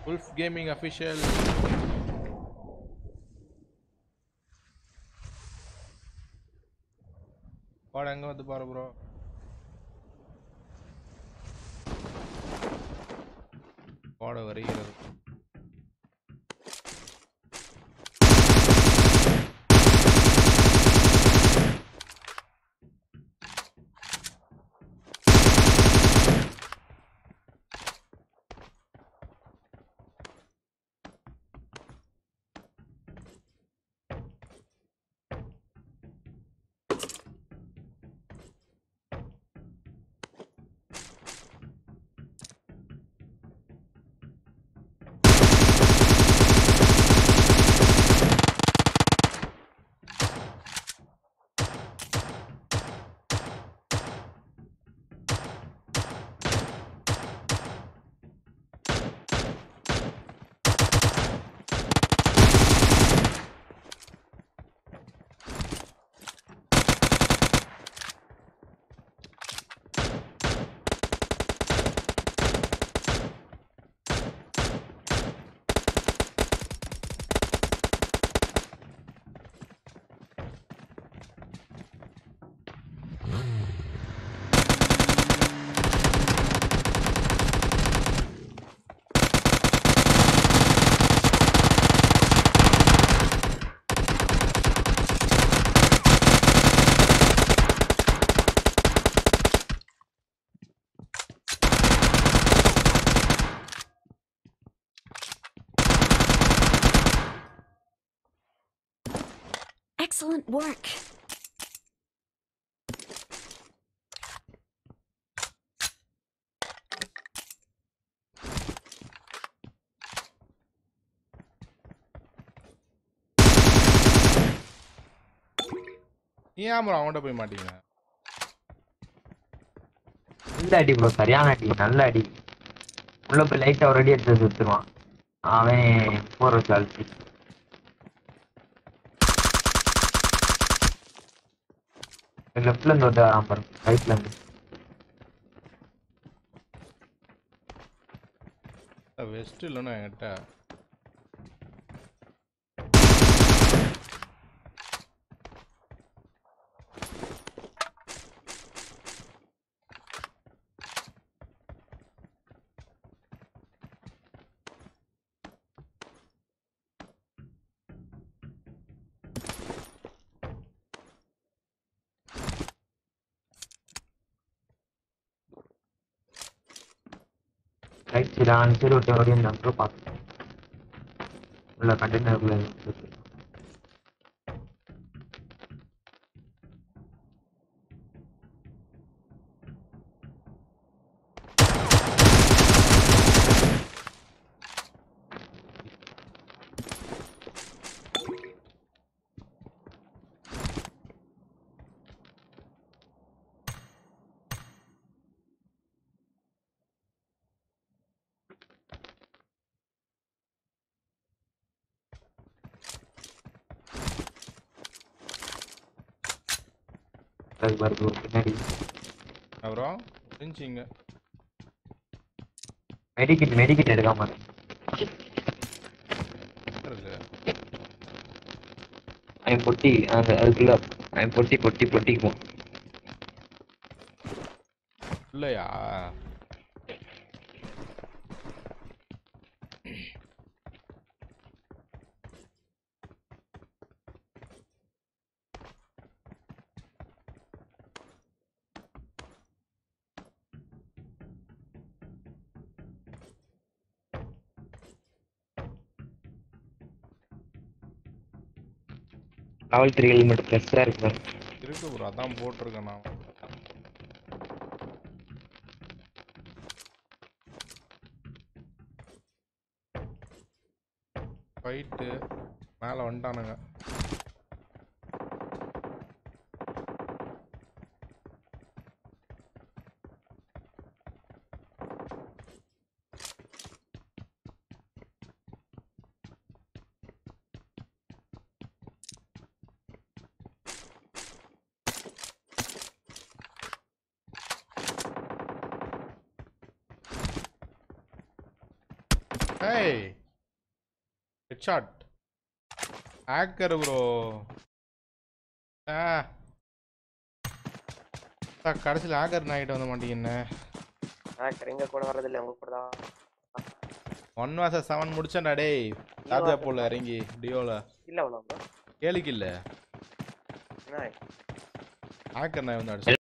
Wolf gaming official வாடா எங்க வந்து பாரு ப்ரோ வாட வருகிறது Excellent work. ஏன் ப்ரோ அவன்கிட்ட போய் மாட்டீங்க நல்ல அடி ப்ரோ சரியான அடி நல்ல அடி உள்ள போய் லைட்டா ஒரு அடி எடுத்து சுத்துருவான் அவன் போற வச்சு அழுத்தி லெஃப்ட்ல இருந்து வந்து வரான் பாரு ரைட்ல இருந்து வெஸ்ட் இல்லைன்னா என்கிட்ட ரைட் சைடு ஆன் சைடு ஒருத்தன் ஓடி இருந்தான் ப்ரோ பார்த்தேன் உள்ள கண்டெய்னருக்குள்ள பாரு bro, பின்னாடி அப்புறம் புரிஞ்சிங்க மெடிக்கிட் மெடிக்கிட் எடுக்காம இரு. இருக்கு அவன் பொட்டி அந்த அதுக்குள்ள அவன் பொட்டி பொட்டி பொட்டிக்குவோம் இல்லையா லெவல் த்ரீ ஹெல்மெட் ஃப்ரெஷ்ஷாக இருக்கு பாரு. இருக்கு ப்ரோ அதான் போட்டிருக்கேன் நான் ஃபைட்டு மேலே வந்துட்டானுங்க ஏய் ஹெட்ஷாட் ஹேக்கர் ப்ரோ ஆ கடைசியில் ஹேக்கர் நாயிட்டு வந்த மாட்டீங்கன்னு ஹேக்கர் எங்க கூட வர்றதில்ல உங்க கூட தான் ஒன் வாச செவன் முடிச்சேன்டா டேய் ராஜா போல இறங்கி டியோல இல்ல ஒன்றும் ப்ரோ கேளுக்கு இல்ல என்ன ஹேக்கர் நாய் வந்து அடிச்சு